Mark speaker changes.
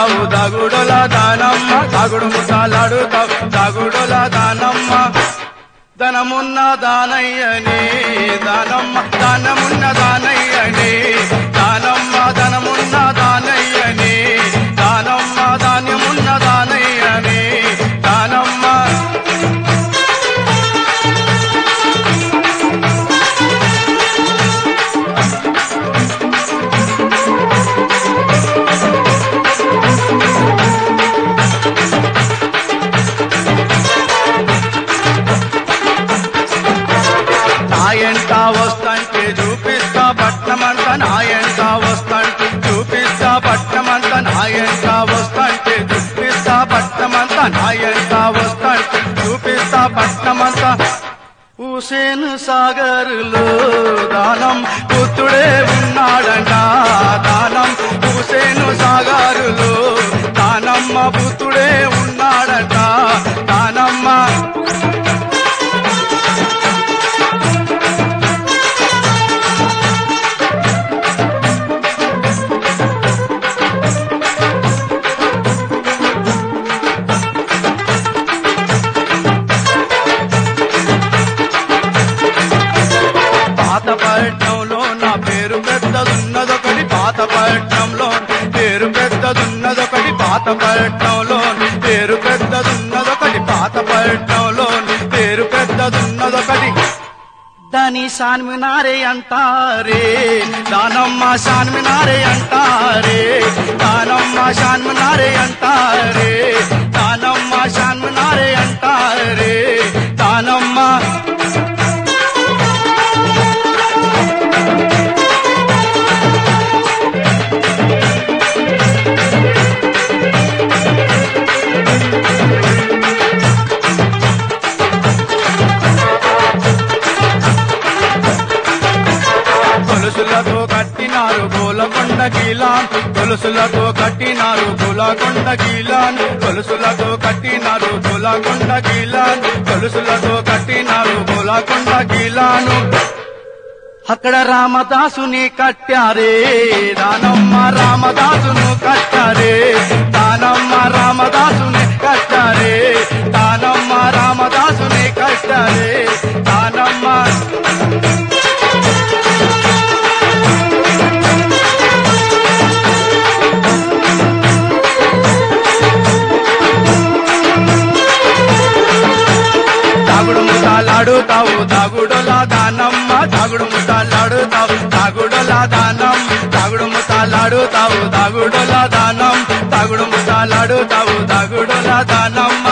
Speaker 1: దాగుడులాడుతావు దాగుడుల దానమ్మ దాగుడు ముసాలాడుతావు దాగుడుల దానమ్మ ధనమున్న దానయ్యని దానమ్మ దానమున్న దానయ్యని దానమ్మ ధనమున్న దానయ్యని దానమ్మ ధాన్యమున్న దానయ్యని దానమ్మ నాయంట వస్తంటే చూపిస్తా పట్నమంతా నాయంట వస్తంటే చూపిస్తా పట్నమంతా నాయంట వస్తంటే చూపిస్తా పట్నమంతా నాయంట వస్తంటే చూపిస్తా పట్నమంతా హుసేన్ సాగర్లో దానం పుత్రుడే ఉన్నాడంట దానం హుసేన్ సాగరులో దానమ్మ పుత్రుడే ఉన్నాడంట దానమ్మ పాతపట్నంలో నా పేరు పెద్దదున్నదొకటి పాతపట్నంలో పేరు పెద్దదున్నదొకటి పాతపట్నంలో పేరు పెద్దదున్నదొకటి పాతపట్నంలో పేరు పెద్దదున్నదొకటి దాని షాన్మినారే అంటారే దానమ్మ షాన్మినారే అంటారే దానమ్మ షాన్మినారే అంటారే దానమ్మ షాన్మినారే అంటారే దానమ్మ గొలుసులతో కట్టినారు గోలకొండ గీలాన్ గొలుసులతో కట్టినారు గోలకొండ గీలాన్ గొలుసులతో కట్టినారు గోలకొండ గీలాన్ గొలుసులతో కట్టినారు గోలకొండ గీలాను అక్కడ రామదాసుని కట్టారే దానమ్మ రామదాసును కట్టారే దానమ్మ రామదాసుని కట్టారే దానమ్మ రామదాసుని కట్టారే దానమ్మ దాగుడు ముసాలాడుతావు దాగుడులా దానమ్మ దాగుడు ముసాలాడుతావు దాగుడులా దానం దాగుడు ముసాలాడుతావు దాగుడులా దానం దాగుడు ముసాలాడుతావు దాగుడులా దానమ్మ